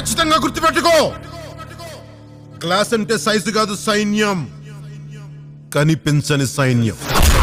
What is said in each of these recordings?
ఖచ్చితంగా గుర్తుపెట్టుకో క్లాస్ అంటే సైజు కాదు సైన్యం కనిపించని సైన్యం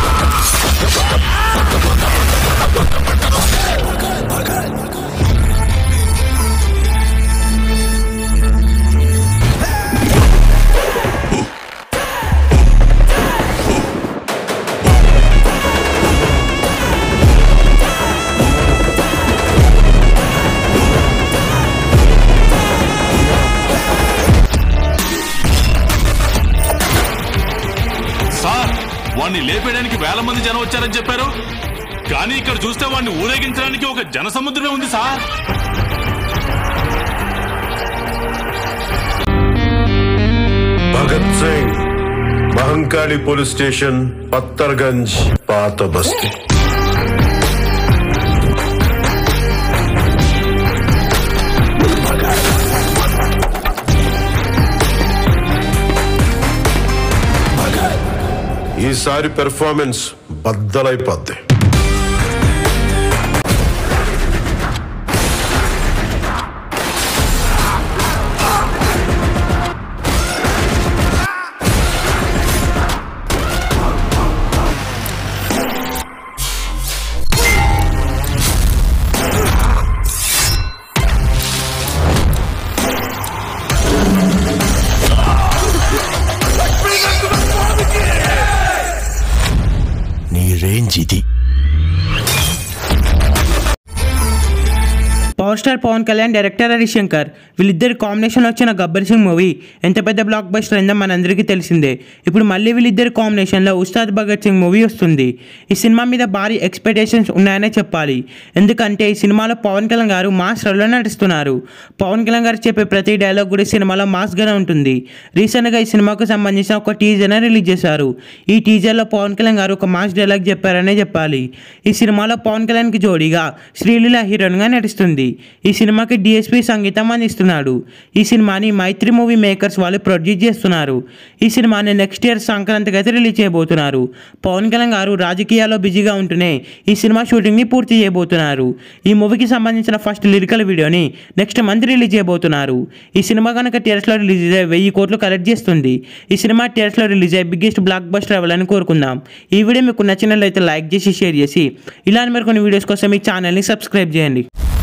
సార్ వాణ్ణి లేపేయడానికి వేల మంది జనం వచ్చారని చెప్పారు కానీ ఇక్కడ చూస్తే వాడిని ఊరేగించడానికి ఒక జన సముద్రమే ఉంది sir Bhagat Singh Mahankali police station Patthargunj పాత బస్తీ ఈసారి పెర్ఫార్మెన్స్ బద్దలైపోద్ది నీ రేంజ్ ఇది power star Pawan Kalyan director Harishankar వీళ్ళిద్దరి కాంబినేషన్ వచ్చిన గబ్బర్ సింగ్ మూవీ ఎంత పెద్ద బ్లాక్ బస్టర్ అయిందో మనందరికీ తెలిసిందే ఇప్పుడు మళ్ళీ వీళ్ళిద్దరి కాంబినేషన్లో ఉస్తాద్ భగత్ సింగ్ మూవీ వస్తుంది ఈ సినిమా మీద భారీ ఎక్స్పెక్టేషన్స్ ఉన్నాయనే చెప్పాలి ఎందుకంటే ఈ సినిమాలో పవన్ కళ్యాణ్ గారు మాస్ రోల్లో నటిస్తున్నారు పవన్ కళ్యాణ్ గారు చెప్పే ప్రతి డైలాగ్ కూడా ఈ సినిమాలో మాస్గానే ఉంటుంది రీసెంట్గా ఈ సినిమాకు సంబంధించిన ఒక టీజర్ని రిలీజ్ చేశారు ఈ టీజర్లో పవన్ కళ్యాణ్ గారు ఒక మాస్ డైలాగ్ చెప్పారనే చెప్పాలి ఈ సినిమాలో పవన్ కళ్యాణ్కి జోడీగా శ్రీలీల హీరోయిన్గా నటిస్తుంది ఈ సినిమాకి డిఎస్పి సంగీతం అందిస్తున్నాడు ఈ సినిమాని మైత్రి మూవీ మేకర్స్ వాళ్ళు ప్రొడ్యూస్ చేస్తున్నారు ఈ సినిమాని నెక్స్ట్ ఇయర్ సంక్రాంతికి అయితే రిలీజ్ చేయబోతున్నారు పవన్ కళ్యాణ్ గారు రాజకీయాల్లో బిజీగా ఉంటూనే ఈ సినిమా షూటింగ్ని పూర్తి చేయబోతున్నారు ఈ మూవీకి సంబంధించిన ఫస్ట్ లిరికల్ వీడియోని నెక్స్ట్ మంత్ రిలీజ్ చేయబోతున్నారు ఈ సినిమా కనుక థియేటర్స్లో రిలీజ్ అయ్యి వెయ్యి కోట్లు కలెక్ట్ చేస్తుంది ఈ సినిమా థియేటర్స్లో రిలీజ్ అయ్యి బిగ్గెస్ట్ బ్లాక్ బస్టర్ అవ్వాలని కోరుకుందాం ఈ వీడియో మీకు నచ్చినట్లయితే లైక్ చేసి షేర్ చేసి ఇలాంటి మరికొన్ని వీడియోస్ కోసం ఈ ఛానల్ని సబ్స్క్రైబ్ చేయండి